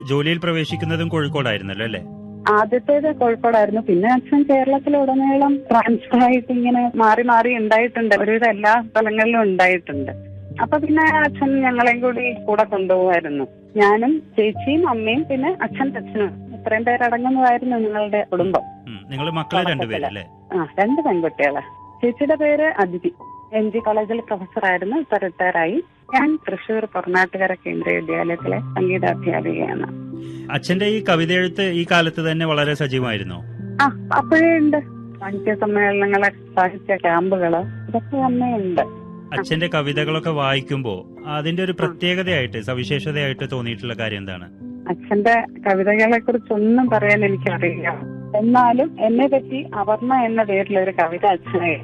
ജോലിയിൽ പ്രവേശിക്കുന്നതും കോഴിക്കോടായിരുന്നല്ലോ അല്ലേ ആദ്യത്തേത് കോഴിക്കോടായിരുന്നു പിന്നെ അച്ഛൻ കേരളത്തിലുടനീളം ട്രാൻസ്ഫർ ആയിട്ട് ഇങ്ങനെ മാറി മാറി ഉണ്ടായിട്ടുണ്ട് ഒരുവിധം എല്ലാ സ്ഥലങ്ങളിലും ഉണ്ടായിട്ടുണ്ട് അപ്പൊ പിന്നെ അച്ഛൻ ഞങ്ങളെയും കൂടി കൂടെ കൊണ്ടുപോകായിരുന്നു ഞാനും ചേച്ചിയും അമ്മയും പിന്നെ അച്ഛൻ്റെ അച്ഛനും ഇത്രയും പേരടങ്ങുന്നതായിരുന്നു ഞങ്ങളുടെ കുടുംബം നിങ്ങൾ മക്കളെ രണ്ടുപേരല്ലേ ആ രണ്ട് പെൺകുട്ടികള് ചേച്ചിയുടെ പേര് അതിഥി എം ജി കോളേജിൽ പ്രൊഫസറായിരുന്നു ഇപ്പൊ റിട്ടയറായി ഞാൻ തൃശൂർ കർണാടകര കേന്ദ്രീയ വിദ്യാലയത്തിലെ സംഗീതാധ്യാപികയാണ് അച്ഛന്റെ ഈ കവിത എഴുത്ത് ഈ കാലത്ത് തന്നെ വളരെ സജീവമായിരുന്നോ ആ അപ്പോഴേ ഉണ്ട് സാഹിത്യ സമ്മേളനങ്ങള് സാഹിത്യ ക്യാമ്പുകള് ഇതൊക്കെ തന്നെ ഉണ്ട് അച്ഛന്റെ കവിതകളൊക്കെ വായിക്കുമ്പോ അതിന്റെ ഒരു പ്രത്യേകതയായിട്ട് സവിശേഷതയായിട്ട് തോന്നിയിട്ടുള്ള കാര്യം എന്താണ് അച്ഛന്റെ കവിതകളെ കുറിച്ചൊന്നും പറയാൻ എനിക്കറിയില്ല എന്നാലും എന്നെ പറ്റി അവർണ എന്ന പേരിൽ ഒരു കവിത അച്ഛനെ